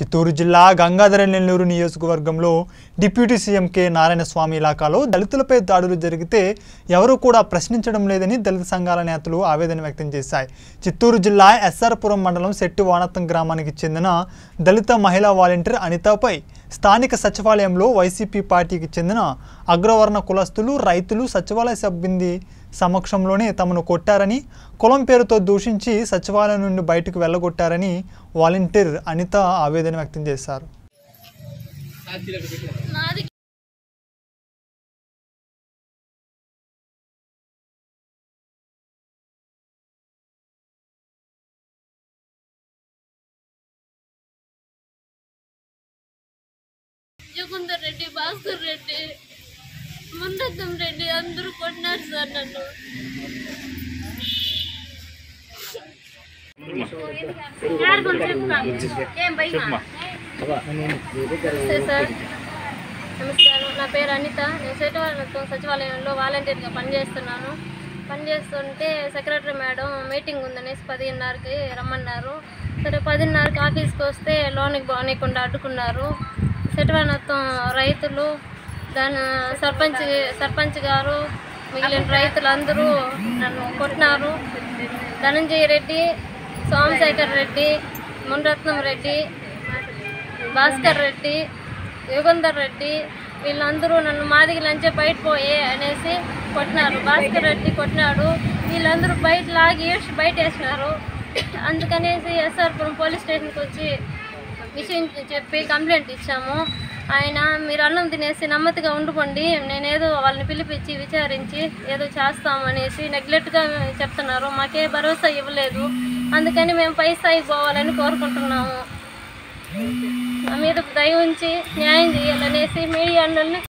చిత్తూరు జిల్లా గంగాధర నెల్లూరు నియోజకవర్గంలో deputy CM K Narayanaswamy ఇలాకాలో దళితులపై దాడులు జరిగితే ఎవరూ కూడా ప్రశ్నించడం లేదని దళిత సంఘాల నేతలు ఆవేదన వ్యక్తం చేశాయి చిత్తూరు జిల్లా ఎస్ఆర్పురం మండలం శెట్టి వానత్తం గ్రామానికి చెందిన దళిత మహిళా వాలంటీర్ అనితపై స్థానిక సచివాలయంలో వైసీపీ పార్టీకి చెందిన అగ్రవర్ణ కులస్తులు రైతులు సచివాలయ సిబ్బంది సమక్షంలోనే తమను కొట్టారని కులం పేరుతో దూషించి సచివాలయం నుండి బయటకు వెళ్ళగొట్టారని వాలంటీర్ అనిత ఆవేదన వ్యక్తం చేశారు నాది జగుందర్ రెడ్డి భాస్కర్ రెడ్డి మున్నద్దం రెడ్డి అందరూ కొట్టినారు సార్ నన్ను నమస్తే సార్ నమస్కారం నా పేరు అనిత నేను సచివాలయం సచివాలయంలో వాలంటీర్గా పనిచేస్తున్నాను పనిచేస్తుంటే సెక్రటరీ మేడం మీటింగ్ ఉందనేసి పదిన్నరకి రమ్మన్నారు సరే పదిన్నరకి ఆఫీస్కి వస్తే లోనికి పోనీయకుండా అడ్డుకున్నారు సచివాలయం రైతులు దాని సర్పంచ్ సర్పంచ్ గారు మిగిలిన రైతులందరూ నన్ను కొట్టినారు ధనంజయ రెడ్డి సోమశేఖర్ రెడ్డి మునరత్నం రెడ్డి భాస్కర్ రెడ్డి యుగంధర్ రెడ్డి వీళ్ళందరూ నన్ను మాదిగి లంచే బయట పోయే అనేసి కొట్టినారు భాస్కర్ రెడ్డి కొట్టినాడు వీళ్ళందరూ బయట లాగి ఈడ్చి బయట వేసినారు అందుకనేసి ఎస్ఆర్పురం పోలీస్ స్టేషన్కి వచ్చి విషయం చెప్పి కంప్లైంట్ ఇచ్చాము ఆయన మీరు అన్నం తినేసి నెమ్మదిగా ఉండుకోండి నేనేదో వాళ్ళని పిలిపించి విచారించి ఏదో చేస్తాము అనేసి నెగ్లెక్ట్గా చెప్తున్నారు మాకే భరోసా ఇవ్వలేదు అందుకని మేము పై స్థాయికి పోవాలని కోరుకుంటున్నాము మా మీద దయ ఉంచి న్యాయం చేయాలనేసి మీడియా అన్నల్ని